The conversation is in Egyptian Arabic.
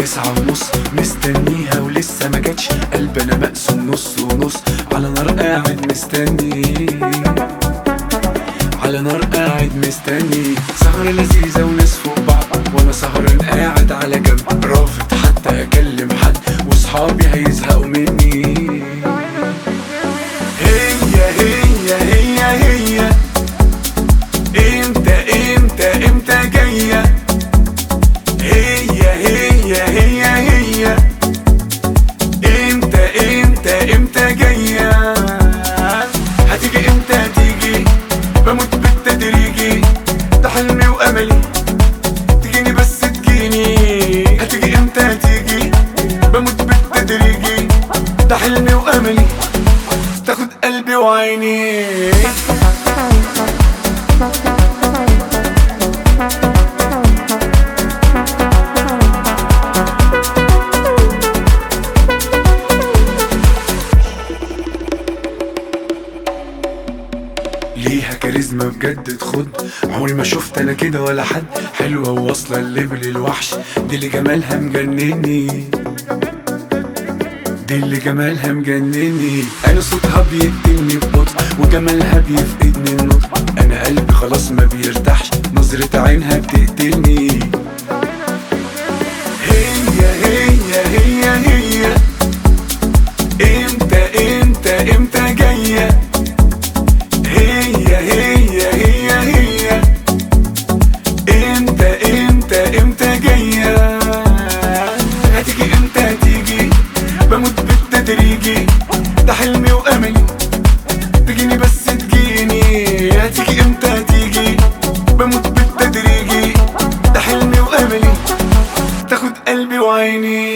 تسعة ونص مستنيها ولسه ما جاتش قلبي انا مقسوم نص ونص على نار قاعد مستني على نار قاعد مستني سهرة لذيذة وناس فوق بعض وانا سهران قاعد على جنب رافض حتى اكلم حد وصحابي هيزهقوا مني هي هي هي هي امتى امتى امتى جاية هي هي هي هي امتى امتى امتى جاية هتيجي امتى تيجي بموت بالتدريجي ده حلمي واملي تجيني بس تجيني هتيجي امتى تيجي بموت بالتدريجي ده حلمي واملي تاخد قلبي وعيني ليها كاريزما بجد تخد عمري ما شفت انا كده ولا حد حلوة وواصلة الليفل الوحش دي اللي جمالها مجنني دي اللي جمالها مجنني انا صوتها بيقتلني ببطء وجمالها بيفقدني النطق انا قلبي خلاص ما بيرتاحش نظرة عينها بتقتلني هي هي هي هي امتى امتى امتى جايه هي هي هي هي امتى امتى امتى جاية هتيجي امتى تيجي بموت بالتدريجي ده حلمي واملي تجيني بس تجيني هتيجي امتى تيجي بموت بالتدريجي ده حلمي واملي تاخد قلبي وعيني